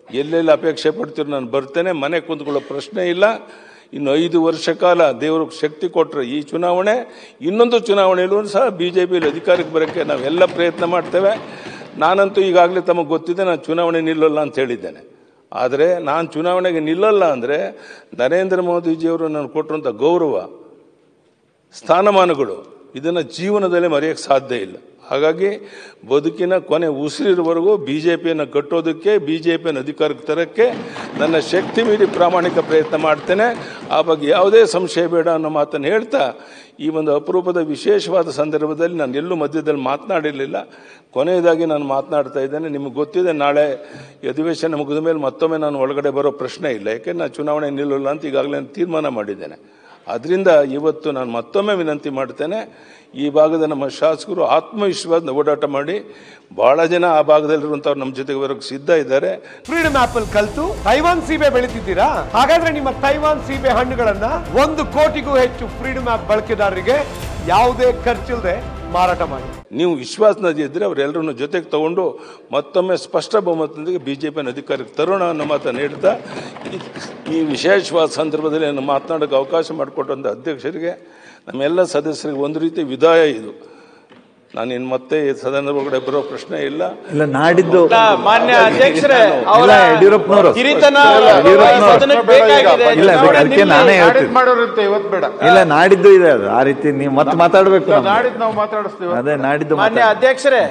ಎಲ್ಲೆಲ್ಲಿ ಅಪೇಕ್ಷೆ ಪಡ್ತೀರೋ ನಾನು ಬರ್ತೇನೆ ಮನೆ ಕುಂತ್ಕೊಳ್ಳೋ ಪ್ರಶ್ನೆ ಇಲ್ಲ ಇನ್ನು ಐದು ವರ್ಷ ಕಾಲ ದೇವರು ಶಕ್ತಿ ಕೊಟ್ಟರೆ ಈ ಚುನಾವಣೆ ಇನ್ನೊಂದು ಚುನಾವಣೆಯಲ್ಲೂ ಸಹ ಬಿ ಜೆ ಪಿಯಲ್ಲಿ ಅಧಿಕಾರಕ್ಕೆ ಬರೋಕ್ಕೆ ನಾವೆಲ್ಲ ಪ್ರಯತ್ನ ಮಾಡ್ತೇವೆ ನಾನಂತೂ ಈಗಾಗಲೇ ತಮಗೆ ಗೊತ್ತಿದೆ ನಾನು ಚುನಾವಣೆ ನಿಲ್ಲಲ್ಲ ಅಂತ ಹೇಳಿದ್ದೇನೆ ಆದರೆ ನಾನು ಚುನಾವಣೆಗೆ ನಿಲ್ಲಲ್ಲ ಅಂದರೆ ನರೇಂದ್ರ ಮೋದಿಜಿಯವರು ನಾನು ಕೊಟ್ಟಿರುವಂಥ ಗೌರವ ಸ್ಥಾನಮಾನಗಳು ಇದನ್ನು ಜೀವನದಲ್ಲಿ ಮರೆಯೋಕ್ಕೆ ಸಾಧ್ಯ ಇಲ್ಲ ಹಾಗಾಗಿ ಬದುಕಿನ ಕೊನೆ ಉಸಿರಿರುವವರೆಗೂ ಬಿ ಜೆ ಪಿಯನ್ನು ಕಟ್ಟೋದಕ್ಕೆ ಬಿ ಜೆ ಪಿಯನ್ನು ಅಧಿಕಾರಕ್ಕೆ ತರೋಕ್ಕೆ ನನ್ನ ಶಕ್ತಿ ಮೀರಿ ಪ್ರಾಮಾಣಿಕ ಪ್ರಯತ್ನ ಮಾಡ್ತೇನೆ ಆ ಬಗ್ಗೆ ಯಾವುದೇ ಸಂಶಯ ಬೇಡ ಅನ್ನೋ ಮಾತನ್ನು ಹೇಳ್ತಾ ಈ ಒಂದು ಅಪರೂಪದ ವಿಶೇಷವಾದ ಸಂದರ್ಭದಲ್ಲಿ ನಾನು ಎಲ್ಲೂ ಮಧ್ಯದಲ್ಲಿ ಮಾತನಾಡಿರಲಿಲ್ಲ ಕೊನೆಯದಾಗಿ ನಾನು ಮಾತನಾಡ್ತಾ ಇದ್ದೇನೆ ನಿಮಗೆ ಗೊತ್ತಿದೆ ನಾಳೆ ಈ ಅಧಿವೇಶನ ಮುಗಿದ ಮೇಲೆ ಮತ್ತೊಮ್ಮೆ ನಾನು ಒಳಗಡೆ ಬರೋ ಪ್ರಶ್ನೆ ಇಲ್ಲ ಯಾಕೆ ನಾನು ಚುನಾವಣೆ ನಿಲ್ಲಲ್ಲ ಅಂತ ಈಗಾಗಲೇ ತೀರ್ಮಾನ ಮಾಡಿದ್ದೇನೆ ಅದರಿಂದ ಇವತ್ತು ನಾನು ಮತ್ತೊಮ್ಮೆ ವಿನಂತಿ ಮಾಡ್ತೇನೆ ಈ ಭಾಗದ ನಮ್ಮ ಶಾಸಕರು ಆತ್ಮವಿಶ್ವಾಸ ಓಡಾಟ ಮಾಡಿ ಬಹಳ ಜನ ಆ ಭಾಗದಲ್ಲಿರುವಂಥವ್ರು ನಮ್ಮ ಜೊತೆಗೆ ಬರೋಕ್ಕೆ ಸಿದ್ಧ ಇದ್ದಾರೆ ಫ್ರೀಡಮ್ ಆಪ್ ಅಲ್ಲಿ ಕಲ್ತು ತೈವಾನ್ ಸೀಬೆ ಬೆಳಿತಿದ್ದೀರಾ ಹಾಗಾದ್ರೆ ನಿಮ್ಮ ತೈವಾನ್ ಸೀಬೆ ಹಣ್ಣುಗಳನ್ನ ಒಂದು ಕೋಟಿಗೂ ಹೆಚ್ಚು ಫ್ರೀಡಮ್ ಆಪ್ ಬಳಕೆದಾರರಿಗೆ ಯಾವುದೇ ಖರ್ಚಿಲ್ಲದೆ ಮಾರಾಟ ಮಾಡಿ ನೀವು ವಿಶ್ವಾಸನದಿ ಇದ್ದರೆ ಅವರೆಲ್ಲರನ್ನು ಜೊತೆಗೆ ತಗೊಂಡು ಮತ್ತೊಮ್ಮೆ ಸ್ಪಷ್ಟ ಬಹುಮತದೊಂದಿಗೆ ಬಿ ಜೆ ಪಿಯನ್ನು ಅಧಿಕಾರಕ್ಕೆ ತರೋಣ ಅನ್ನೋ ಮಾತನ್ನು ಹೇಳ್ತಾ ಈ- ಈ ವಿಶೇಷವಾದ ಸಂದರ್ಭದಲ್ಲಿ ನಾನು ಮಾತನಾಡೋಕ್ಕೆ ಅವಕಾಶ ಮಾಡಿಕೊಟ್ಟಂಥ ಅಧ್ಯಕ್ಷರಿಗೆ ನಮ್ಮೆಲ್ಲ ಸದಸ್ಯರಿಗೆ ಒಂದು ರೀತಿ ವಿದಾಯ ಇದು ನಾನು ಇನ್ನು ಮತ್ತೆ ಈ ಸದನದ ಒಳಗಡೆ ಬರೋ ಪ್ರಶ್ನೆ ಇಲ್ಲ ಇಲ್ಲ ನಾಡಿದ್ದು ಮಾನ್ಯ ಅಧ್ಯಕ್ಷರೇ ಅವರ ಇಲ್ಲ ಯಡಿಯೂರಪ್ಪನವರು ಹಿರಿತನ ಯಡಿಯೂರಪ್ಪನವರು. ಸದನಕ್ಕೆ ಬೇಕಾಗಿದೆ ಇಲ್ಲ ಚುನಾವಣೆ ಅದಕ್ಕೆ ನಿಲ್ಲಿ. ನಾನೇ ನಾಡಿದ್ ಹೇಳ್ತೀನಿ ಮಾಡೋರಂತೆ ಇವತ್ತು ಬೇಡ ಇಲ್ಲ ನಾಡಿದ್ದು ಇದೆ ಅದು ಆ ರೀತಿ ನೀವು ಮತ್ತೆ ಮಾತಾಡ್ಬೇಕು ನಮ್ಗೆ. ನಾಡಿದ್ ನಾವು ಮಾತಾಡಿಸ್ತೀವಿ ಅದೇ ನಾಡಿದ್ದು ಮಾನ್ಯ ಮಾತಾಡಿ. ಅಧ್ಯಕ್ಷರೇ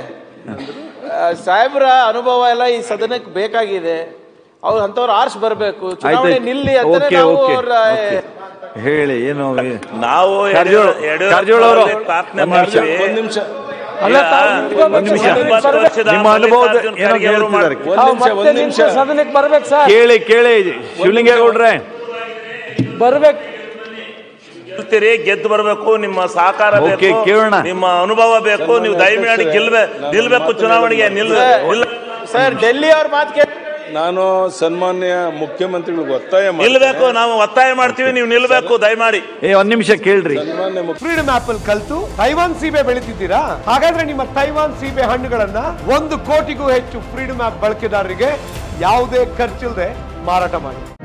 ಆ, ಸಾಹೇಬ್ರ ಅನುಭವ ಎಲ್ಲ ಈ ಸದನಕ್ಕೆ ಬೇಕಾಗಿದೆ ಅವ್ರು ಅಂತವ್ರು ಆರ್ಸ್ ಬರಬೇಕು ಚುನಾವಣೆ ಆಯ್ತು. ನಿಲ್ಲಿ ಅಂತ ಓಕೆ, ನಾವು ಓಕೆ, ಅವ್ರ ಓಕೆ. ಹೇಳಿ ಏನು ನಾವು ಕಾರಜೋಳ- ಯಡಿಯೂರಪ್ಪ ಕಾರಜೋಳ ಅವರು ಅವರಲ್ಲಿ ಪ್ರಾರ್ಥನೆ ಒಂದು ನಿಮಿಷ. ಮಾಡ್ತೀವಿ. ಒಂದು ನಿಮಿಷ ಅಲ್ಲ, ತಾವು ಈಗ ನಿಂತ್ಕೋಬೇಕು. ಒಂದು ನಿಮಿಷ. ಒಂಬತ್ತು ವರ್ಷದ ನಿಮ್ಮ ಅನುಭವದ ಮಲ್ಲಿಕಾರ್ಜುನ ಏನೋ ಖರ್ಗೆ ಅವರು ಹೇಳ್ತಿದ್ದಾರೆ ಒಂದು ನಿಮಿಷ ಒಂದು ನಿಮಿಷ ಸದನಕ್ಕೆ ಬರ್ಬೇಕು ಸರ್ ಕೇಳಿ ಕೇಳಿ ಶಿವಲಿಂಗೇಗೌಡ್ರೆ ಬರ್ಬೇಕು ಗೆಲ್ತೀರಿ ಗೆದ್ದು ಬರಬೇಕು ನಿಮ್ಮ ಸಹಕಾರ ಓಕೆ, ಬೇಕು ಕೇಳೋಣ. ನಿಮ್ಮ ಅನುಭವ ಬೇಕು ನೀವು ದಯಮಾಡಿ ಗೆಲ್ಬೆ ನಿಲ್ಬೇಕು ಚುನಾವಣೆಗೆ ನಿಲ್ ನಿಲ್ ಸರ್ ಡೆಲ್ಲಿ ಅವ್ರ ಮಾತು ಕೇಳಿ ನಾನು ಸನ್ಮಾನ್ಯ ಮುಖ್ಯಮಂತ್ರಿಗಳಿಗೆ ಒತ್ತಾಯ ಮಾಡಿ ನಿಲ್ಬೇಕು ನಾವು ಒತ್ತಾಯ ಮಾಡ್ತೀವಿ ನೀವು ನಿಲ್ಬೇಕು ದಯಮಾಡಿ ಏ ಒಂದ್ ನಿಮಿಷ ಕೇಳ್ರಿ ಸನ್ಮಾನ್ಯ ಮುಖ್ಯ ಫ್ರೀಡಮ್ ಆಪ್ ಅಲ್ಲಿ ಕಲ್ತು ತೈವಾನ್ ಸೀಬೆ ಬೆಳಿತಿದ್ದೀರಾ ಹಾಗಾದ್ರೆ ನಿಮ್ಮ ತೈವಾನ್ ಸೀಬೆ ಹಣ್ಣುಗಳನ್ನ ಒಂದು ಕೋಟಿಗೂ ಹೆಚ್ಚು ಫ್ರೀಡಮ್ ಆಪ್ ಬಳಕೆದಾರರಿಗೆ ಯಾವುದೇ ಖರ್ಚಿಲ್ಲದೆ ಮಾರಾಟ ಮಾಡಿ